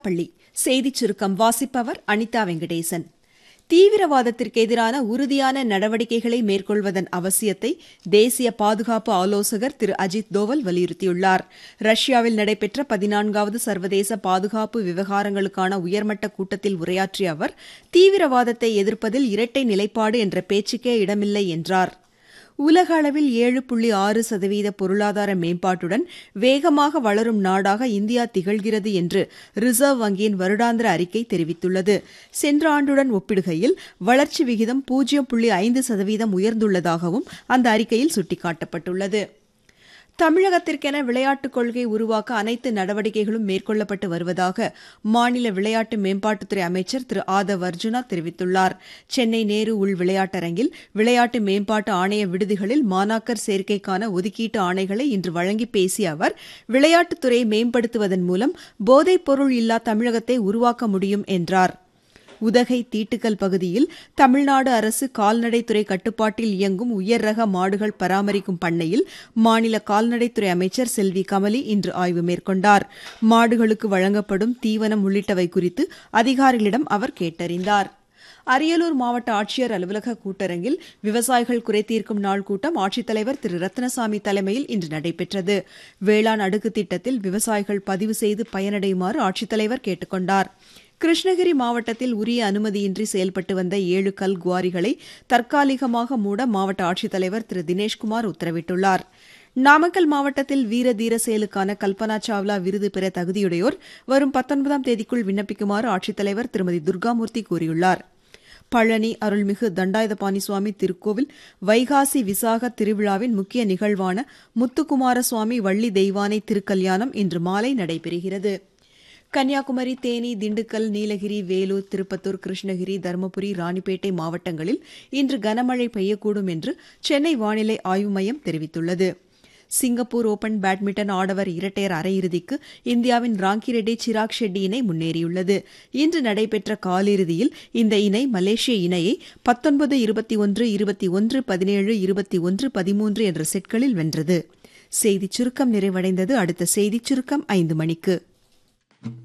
பள்ளி செய்திச் சுருக்கம் வாசிப்பவர் அனிதா வெங்கடேசன் தீவிரவாதத்திற்கு எதிரான உறுதியான நடவடிக்கைகளை மேற்கொள்வதன் அவசியத்தை தேசிய பாதுகாப்பு ஆலோசகர் திரு அஜித் தோவல் வலியுறுத்தியுள்ளார் ரஷ்யாவில் நடைபெற்ற பதினான்காவது சர்வதேச பாதுகாப்பு விவகாரங்களுக்கான உயர்மட்ட கூட்டத்தில் உரையாற்றிய அவர் தீவிரவாதத்தை எதிர்ப்பதில் இரட்டை நிலைப்பாடு என்ற பேச்சுக்கே இடமில்லை என்றார் உலக அளவில் ஏழு புள்ளி ஆறு சதவீத பொருளாதார மேம்பாட்டுடன் வேகமாக வளரும் நாடாக இந்தியா திகழ்கிறது என்று ரிசர்வ் வங்கியின் வருடாந்திர அறிக்கை தெரிவித்துள்ளது சென்ற ஆண்டுடன் ஒப்பிடுகையில் வளர்ச்சி விகிதம் பூஜ்ஜியம் புள்ளி ஐந்து சதவீதம் உயர்ந்துள்ளதாகவும் அந்த அறிக்கையில் சுட்டிக்காட்டப்பட்டுள்ளது தமிழகத்திற்கென விளையாட்டுக் கொள்கை உருவாக்க அனைத்து நடவடிக்கைகளும் மேற்கொள்ளப்பட்டு வருவதாக மாநில விளையாட்டு மேம்பாட்டுத்துறை அமைச்சர் திரு ஆதவ் அர்ஜுனா தெரிவித்துள்ளார் சென்னை நேரு உள் விளையாட்டரங்கில் விளையாட்டு மேம்பாட்டு ஆணைய விடுதிகளில் மாணாக்கர் சேர்க்கைக்கான ஒதுக்கீட்டு ஆணைகளை இன்று வழங்கி பேசிய அவர் விளையாட்டுத்துறையை மேம்படுத்துவதன் மூலம் போதைப் பொருள் இல்லா தமிழகத்தை உருவாக்க முடியும் என்றார் உதகை தீட்டுக்கல் பகுதியில் தமிழ்நாடு அரசு கால்நடைத்துறை கட்டுப்பாட்டில் இயங்கும் உயர் ரக மாடுகள் பராமரிக்கும் பண்ணையில் மாநில கால்நடைத்துறை அமைச்சர் செல்வி கமலி இன்று ஆய்வு மேற்கொண்டார் மாடுகளுக்கு வழங்கப்படும் தீவனம் உள்ளிட்டவை குறித்து அதிகாரிகளிடம் அவர் கேட்டறிந்தார் அரியலூர் மாவட்ட ஆட்சியர் அலுவலக கூட்டரங்கில் விவசாயிகள் குறைதீர்க்கும் நாள் கூட்டம் ஆட்சித்தலைவர் திரு ரத்னசாமி தலைமையில் இன்று நடைபெற்றது வேளாண் அடுக்கு திட்டத்தில் விவசாயிகள் பதிவு செய்து பயனடையுமாறு ஆட்சித்தலைவர் கேட்டுக் கொண்டார் கிருஷ்ணகிரி மாவட்டத்தில் உரிய அனுமதியின்றி செயல்பட்டு வந்த ஏழு கல் குவாரிகளை தற்காலிகமாக மூட மாவட்ட ஆட்சித்தலைவர் திரு தினேஷ்குமார் உத்தரவிட்டுள்ளார் நாமக்கல் மாவட்டத்தில் வீர தீர செயலுக்கான கல்பனா சாவ்லா விருது பெற தகுதியுடையோர் வரும் பத்தொன்பதாம் தேதிக்குள் விண்ணப்பிக்குமாறு ஆட்சித்தலைவர் திருமதி துர்காமூர்த்தி கூறியுள்ளார் பழனி அருள்மிகு தண்டாயுதபாணி சுவாமி திருக்கோவில் வைகாசி விசாக திருவிழாவின் முக்கிய நிகழ்வான முத்துக்குமார சுவாமி வள்ளி தெய்வானை திருக்கல்யாணம் இன்று மாலை நடைபெறுகிறது கன்னியாகுமரி தேனி திண்டுக்கல் நீலகிரி வேலூர் திருப்பத்தூர் கிருஷ்ணகிரி தருமபுரி ராணிப்பேட்டை மாவட்டங்களில் இன்று கனமழை பெய்யக்கூடும் என்று சென்னை வானிலை ஆய்வு மையம் தெரிவித்துள்ளது சிங்கப்பூர் ஓபன் பேட்மிண்டன் ஆடவர் இரட்டையர் அரையிறுதிக்கு இந்தியாவின் ராங்கி ரெட்டி சிராக் ஷெட்டி இணை முன்னேறியுள்ளது இன்று நடைபெற்ற காலிறுதியில் இந்த இணை மலேசிய இணையை பத்தொன்பது இருபத்தி ஒன்று இருபத்தி ஒன்று பதினேழு இருபத்தி ஒன்று பதிமூன்று என்ற செட்களில் வென்றது செய்திச் சுருக்கம் நிறைவடைந்தது அடுத்த செய்திச் சுருக்கம் ஐந்து மணிக்கு